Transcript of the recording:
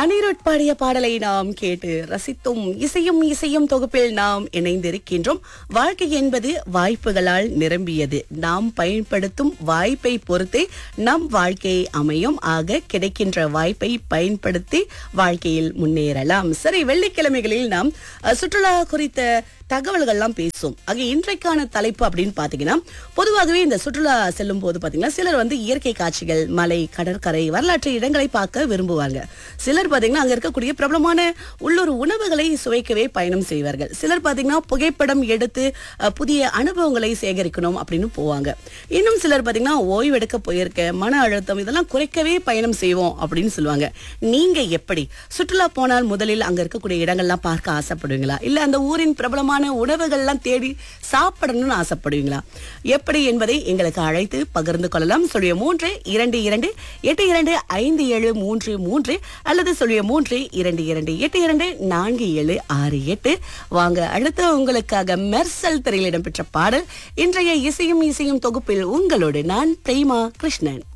அனிருட் பாடிய பாடலை நாம் கேட்டு ரசித்தும் இசையும் இசையும் தொகுப்பில் நாம் இணைந்திருக்கின்றோம் வாழ்க்கை என்பது வாய்ப்புகளால் நிரம்பியது நாம் பயன்படுத்தும் வாய்ப்பை பொறுத்தே நம் வாழ்க்கை அமையும் ஆக கிடைக்கின்ற வாய்ப்பை பயன்படுத்தி வாழ்க்கையில் முன்னேறலாம் சரி வெள்ளிக்கிழமைகளில் நாம் அஹ், சுற்றுலா குறித்த தகவல்கள்லாம் பேசும் ஆக இன்றைக்கான தலைப்பு அப்படின்னு பாத்தீங்கன்னா பொதுவாகவே இந்த சுற்றுலா செல்லும் போது பாத்தீங்கன்னா சிலர் வந்து இயற்கை காட்சிகள் மலை கடற்கரை வரலாற்று இடங்களை பார்க்க விரும்புவாங்க சிலர் பாத்தீங்கன்னா அங்க இருக்கக்கூடிய பிரபலமான உள்ளூர் உணவுகளை சுவைக்கவே பயணம் செய்வார்கள் சிலர் பாத்தீங்கன்னா புகைப்படம் எடுத்து அஹ், புதிய அனுபவங்களை சேகரிக்கணும் அப்படின்னு போவாங்க இன்னும் சிலர் பாத்தீங்கன்னா ஓய்வெடுக்க போயிருக்க மன அழுத்தம் இதெல்லாம் குறைக்கவே பயணம் செய்வோம் அப்படின்னு சொல்லுவாங்க நீங்க எப்படி சுற்றுலா போனால் முதலில் அங்க இருக்கக்கூடிய இடங்கள்லாம் பார்க்க ஆசைப்படுவீங்களா இல்ல அந்த ஊரின் பிரபலமான உணவுகள்லாம் தேடி சாப்பிடணும்னு ஆசைப்படுவீங்களா எப்படி என்பதை எங்களுக்கு அழைத்து பகிர்ந்து கொள்ளலாம் சொல்லிய மூன்று இரண்டு இரண்டு எட்டு இரண்டு ஐந்து ஏழு மூன்று மூன்று அல்லது சொல்லிய மூன்று இரண்டு இரண்டு எட்டு இரண்டு நான்கு ஏழு ஆறு எட்டு வாங்க அடுத்து உங்களுக்காக மெர்சல் திரையில் இடம்பெற்ற பாடல் இன்றைய இசையும் இசையும் தொகுப்பில் உங்களோடு நான் பிரேமா கிருஷ்ணன்